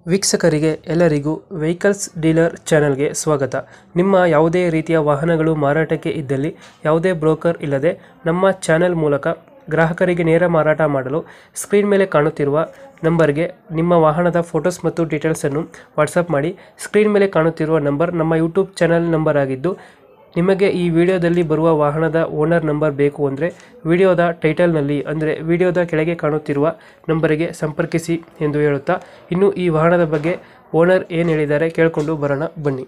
ವೀಕ್ಷಕರಿಗೆ ಎಲ್ಲರಿಗೂ vehicles dealer ಚಾನೆಲ್ಗೆ ಸ್ವಾಗತ ನಿಮ್ಮ ಯಾವುದೇ ರೀತಿಯ ವಾಹನಗಳು ಮಾರಾಟಕ್ಕೆ ಇದ್ದಲ್ಲಿ ಯಾವುದೇ ಬ್ರೋಕರ್ ಇಲ್ಲದೆ ನಮ್ಮ ಚಾನೆಲ್ ಮೂಲಕ ಗ್ರಾಹಕರಿಗೆ ನೇರ ಮಾರಾಟ ಮಾಡಲು ಸ್ಕ್ರೀನ್ ಮೇಲೆ ಕಾಣುತ್ತಿರುವ ನಂಬರ್ಗೆ ನಿಮ್ಮ ವಾಹನದ ಫೋಟೋಸ್ ಮತ್ತು ಡೀಟೇಲ್ಸನ್ನು ವಾಟ್ಸಪ್ ಮಾಡಿ ಸ್ಕ್ರೀನ್ ಮೇಲೆ ಕಾಣುತ್ತಿರುವ ನಂಬರ್ ನಮ್ಮ ಯೂಟ್ಯೂಬ್ ಚಾನೆಲ್ ನಂಬರ್ ಆಗಿದ್ದು ನಿಮಗೆ ಈ ವಿಡಿಯೋದಲ್ಲಿ ಬರುವ ವಾಹನದ ಓನರ್ ನಂಬರ್ ಬೇಕು ಅಂದರೆ ವಿಡಿಯೋದ ಟೈಟಲ್ನಲ್ಲಿ ಅಂದರೆ ವಿಡಿಯೋದ ಕೆಳಗೆ ಕಾಣುತ್ತಿರುವ ನಂಬರಿಗೆ ಸಂಪರ್ಕಿಸಿ ಎಂದು ಹೇಳುತ್ತಾ ಇನ್ನು ಈ ವಾಹನದ ಬಗ್ಗೆ ಓನರ್ ಏನು ಹೇಳಿದ್ದಾರೆ ಕೇಳಿಕೊಂಡು ಬರೋಣ ಬನ್ನಿ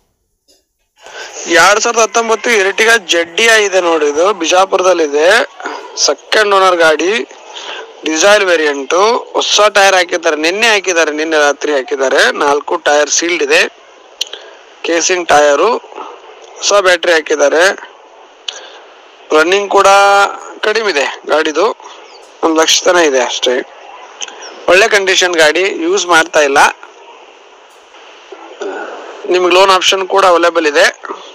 ಎರಡ್ ಸಾವಿರದ ಹತ್ತೊಂಬತ್ತು ಎರಟಿಗ ಜಡ್ಡಿಯ ಇದೆ ನೋಡಿ ಇದು ಬಿಜಾಪುರದಲ್ಲಿದೆ ಸೆಕೆಂಡ್ ಓನರ್ ಗಾಡಿ ಡಿಸೈಲ್ ವೇರಿಯಂಟು ಹೊಸ ಟೈರ್ ಹಾಕಿದ್ದಾರೆ ನಿನ್ನೆ ಹಾಕಿದ್ದಾರೆ ನಿನ್ನೆ ರಾತ್ರಿ ಹಾಕಿದ್ದಾರೆ ನಾಲ್ಕು ಟೈರ್ ಸೀಲ್ಡ್ ಇದೆ ಕೇಸಿಂಗ್ ಟೈರು ಹೊಸ ಬ್ಯಾಟ್ರಿ ಹಾಕಿದ್ದಾರೆ ರನ್ನಿಂಗ್ ಕೂಡ ಕಡಿಮೆ ಇದೆ ಗಾಡಿದು ಒಂದು ಲಕ್ಷ ತನ ಇದೆ ಅಷ್ಟೇ ಒಳ್ಳೆ ಕಂಡೀಷನ್ ಗಾಡಿ ಯೂಸ್ ಮಾಡ್ತಾ ಇಲ್ಲ ನಿಮ್ಗೆ ಲೋನ್ ಆಪ್ಷನ್ ಕೂಡ ಅವೈಲೇಬಲ್ ಇದೆ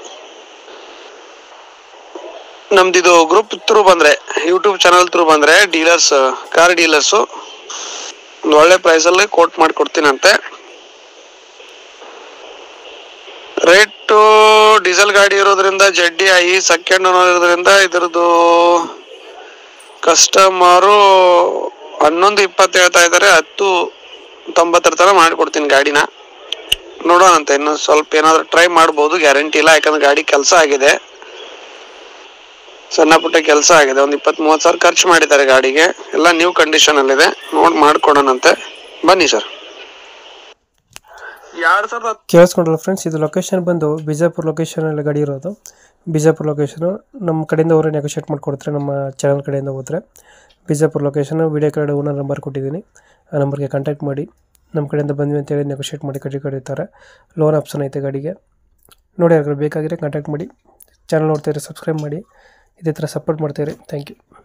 ನಮ್ದಿದು ಗ್ರೂಪ್ ಥ್ರೂ ಬಂದ್ರೆ ಯೂಟ್ಯೂಬ್ ಚಾನಲ್ ಥ್ರೂ ಬಂದ್ರೆ ಡೀಲರ್ಸ್ ಕಾರ್ ಡೀಲರ್ಸು ಒಂದು ಒಳ್ಳೆ ಪ್ರೈಸಲ್ಲಿ ಕೋಟ್ ಮಾಡಿ ಕೊಡ್ತೀನಂತೆ ರೇಟು ಡೀಸೆಲ್ ಗಾಡಿ ಇರೋದ್ರಿಂದ ಜಡ್ಡಿ ಐ ಸೆಕೆಂಡ್ ಓನರ್ ಇರೋದ್ರಿಂದ ಇದ್ರದ್ದು ಕಸ್ಟಮರು ಹನ್ನೊಂದು ಇಪ್ಪತ್ತು ಹೇಳ್ತಾ ಇದ್ದಾರೆ ಹತ್ತು ತೊಂಬತ್ತರ ತನಕ ಮಾಡಿಕೊಡ್ತೀನಿ ಗಾಡಿನ ನೋಡೋಣಂತೆ ಇನ್ನು ಸ್ವಲ್ಪ ಏನಾದ್ರು ಟ್ರೈ ಮಾಡ್ಬೋದು ಗ್ಯಾರಂಟಿ ಇಲ್ಲ ಯಾಕಂದ್ರೆ ಗಾಡಿ ಕೆಲಸ ಆಗಿದೆ ಸಣ್ಣ ಪುಟ್ಟ ಕೆಲಸ ಆಗಿದೆ ಒಂದು ಇಪ್ಪತ್ತ್ ಮೂವತ್ತು ಸಾವಿರ ಖರ್ಚು ಮಾಡಿದ್ದಾರೆ ಗಾಡಿಗೆ ಎಲ್ಲ ನ್ಯೂ ಕಂಡೀಷನ್ ಅಲ್ಲಿದೆ ನೋಡಿ ಮಾಡ್ಕೊಡೋಣಂತೆ ಬನ್ನಿ ಸರ್ ಎರಡ್ ಸಾವಿರದ ಹತ್ತು ಕೇಳಿಸ್ಕೊಂಡ್ರಲ್ಲ ಫ್ರೆಂಡ್ಸ್ ಇದು ಲೊಕೇಶನ್ ಬಂದು ಬಿಜಾಪುರ ಲೊಕೇಶನಲ್ಲಿ ಗಾಡಿ ಇರೋದು ಬಿಜಾಪುರ ಲೊಕೇಶನು ನಮ್ಮ ಕಡೆಯಿಂದ ಅವರೇ ನೆಗೋಷಿಯೇಟ್ ಮಾಡಿಕೊಡ್ತಾರೆ ನಮ್ಮ ಚಾನಲ್ ಕಡೆಯಿಂದ ಹೋದರೆ ಬಿಜಾಪುರ ಲೊಕೇಶನು ವಿಡಿಯೋ ಕಡೆ ಓನರ್ ನಂಬರ್ ಕೊಟ್ಟಿದ್ದೀನಿ ಆ ನಂಬರ್ಗೆ ಕಾಂಟ್ಯಾಕ್ಟ್ ಮಾಡಿ ನಮ್ಮ ಕಡೆಯಿಂದ ಬಂದ್ವಿ ಅಂತೇಳಿ ನೆಗೋಷಿಯೇಟ್ ಮಾಡಿ ಕಟ್ಟಿ ಕರೀತಾರೆ ಲೋನ್ ಆಪ್ಷನ್ ಐತೆ ಗಾಡಿಗೆ ನೋಡಿ ಯಾರು ಬೇಕಾಗಿದ್ರೆ ಕಾಂಟ್ಯಾಕ್ಟ್ ಮಾಡಿ ಚಾನಲ್ ನೋಡ್ತೀರಿ ಸಬ್ಸ್ಕ್ರೈಬ್ ಮಾಡಿ ಇದೇ ಥರ ಸಪೋರ್ಟ್ ಮಾಡ್ತೀರಿ ಥ್ಯಾಂಕ್ ಯು